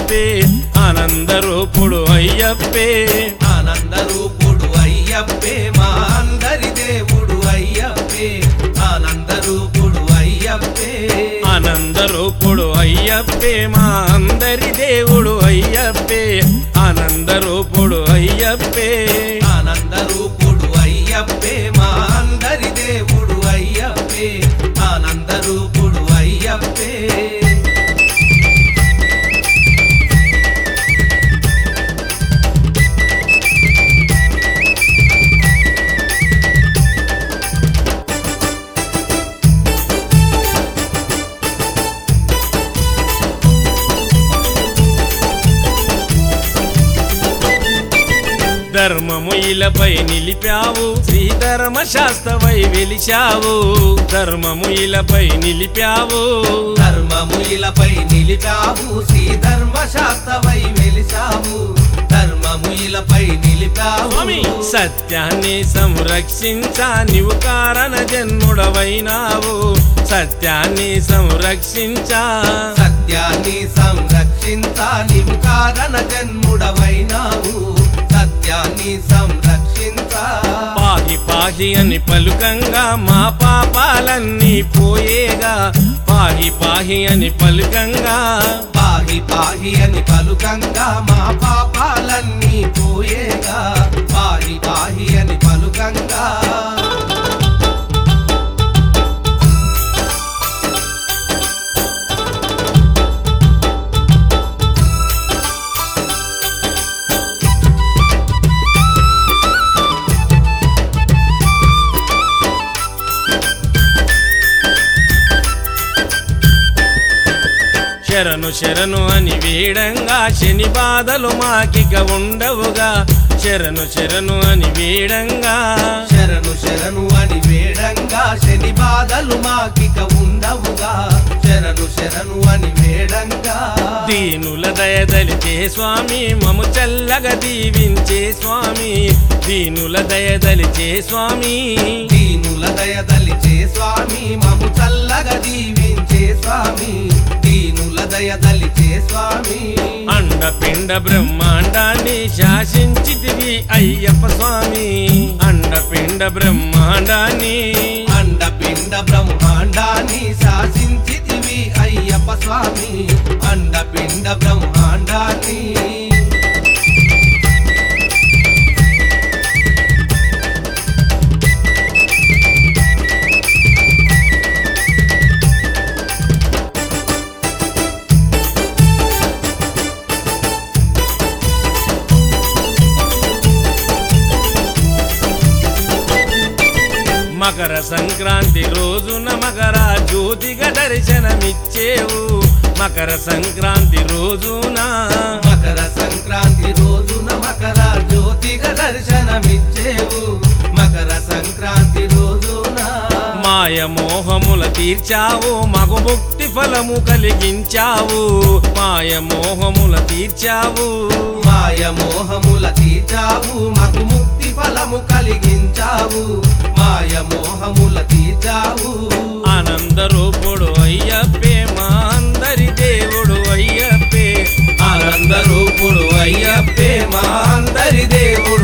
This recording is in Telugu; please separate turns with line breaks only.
అయ్యప్పే ఆనందరూపుడు అయ్యప్పే
ఆనందరూపుడు అయ్యప్పే మా అందరి దేవుడు అయ్యప్పే ఆనందరూపుడు అయ్యప్పే
ఆనందరూపుడు అయ్యప్పే మా అందరి దేవుడు అయ్యప్పే ఆనందరూపుడు అయ్యప్పే
ఆనందరూపుడు అయ్యప్పే మా అందరి దేవుడు అయ్యప్పే ఆనందరూపుడు అయ్యప్పే
ధర్మము ఇలపై నిలిపావు శ్రీధర్మ శాస్త్రవై వెలిశావు ధర్మము ఇలపై నిలిపావు
ధర్మము ఇలపై నిలిపావు శ్రీ ధర్మశాస్త్రవై వెలిసావు ధర్మము ఇలపై నిలిపావు
స్వామి సత్యాన్ని సంరక్షించా నీవు కారణ జన్ముడవైనావు సత్యాన్ని సంరక్షించా
సత్యాన్ని సంరక్షించా నీవు కారణ జన్ముడవైనావు సత్యాన్ని సంరక్షించా
పాహి పాహి అని పలుకంగా మా పాపాలన్నీ పోయేగా పాహి పాహి అని పలుకంగా
పాహి పాహి అని పలుకంగా మా పాపాలన్నీ పోయేగా పాహి పాహి అని పలుకంగా
శరణు శరణు అని వేడంగా శని బాధలు మాకిక ఉండవుగా శరణు శరణు అని వేడంగా
శరణు శరణు అని వేడంగా శని బాధలు మాకిక ఉండవుగా శరణు శరణు అని వేడంగా
దీనుల దయదలిచే స్వామి మము చల్లగా దీవించే స్వామి దీనుల దయదలిచే స్వామి
దీనుల దయదలిచే స్వామి మము చల్లగా దీవించే స్వామి దీనుల దయదలిచే స్వామి
అండపిండ బ్రహ్మాండాన్ని శాసించితివి అయ్యప్ప స్వామి అండపిండ బ్రహ్మాండాన్ని
అండపిండ బ్రహ్మాండాన్ని శాసించితివి అయ్యప్ప స్వామి అండపిండ బ్రహ్మాండాన్ని
మకర సంక్రాంతి రోజున మకర జ్యోతిగా దర్శనమిచ్చేవు మకర సంక్రాంతి రోజున
మకర సంక్రాంతి రోజున మకర జ్యోతిగా దర్శనమిచ్చేవు మకర సంక్రాంతి రోజున
మాయ మోహముల తీర్చావు మగు ముక్తి ఫలము కలిగించావు మాయ మోహముల తీర్చావు
మాయ మోహముల తీర్చావు మకు ముక్తి ఫలము కలిగించావు మాయ మోహముల తీర్చావు
ఆనందరూపుడు అయ్యప్పే మా అందరి దేవుడు అయ్యప్పే
ఆనందరూపుడు అయ్యప్పే మా అందరి దేవుడు